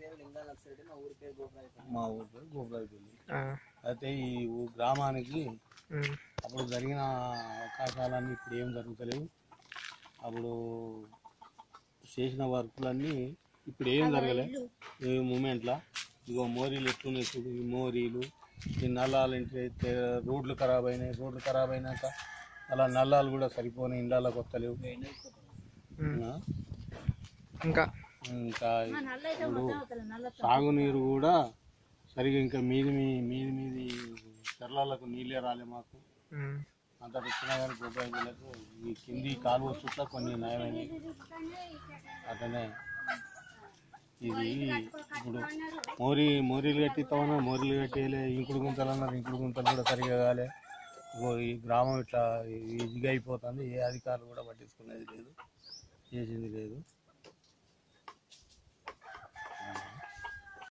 మా ఊరు గోపురాయిపల్లి ఆ, అయితే ఈ ఊ- గ్రామానికి ఉమ్, అప్పుడు జరిగిన అవకాశాలన్నీ ఇప్పుడు ఏం జరుగుతలేవు అప్పుడు చేసిన వర్కులన్నీ ఇప్పుడు ఏం జరగలే ఈ మూమెంట్లో ఇగో మోరీలు ఎట్లున్నాయి చూడు ఈ మోరీలు ఈ నల్లాలు ఇంటి అయితే రోడ్లు ఖరాబ్ అయినాయి రోడ్లు ఖరాబ్ అయినాక అలా నల్లాలు కూడా సరిపోయినాయి ఇండ్లకు వస్తలేవు ఉమ్. ఆ? ఇంకా ఇంకా ఇప్పుడు సాగునీరు కూడా సరిగా ఇంకా మీది మీ మీది మీది చెర్లకు నీళ్ళే రాలే మాకు ఉమ్, అంత వచ్చినా కానీ గోపాయిలకు ఈ కింది కాలువ చుట్ల కొన్ని నయమైనవి అట్లనే ఇది ఇప్పుడు మోరీ మోరీలు కట్టిస్తామన్నా మోరీలు కట్టేయలే ఇంకుడు గుంతలు అన్నారు ఇంకుడు గుంతలు కూడా సరిగా కాలే ఇగో ఈ గ్రామం ఇట్లా ఇదిగా అయిపోతుంది ఏ అధికారులు కూడా పట్టించుకునేది లేదు చేసింది లేదు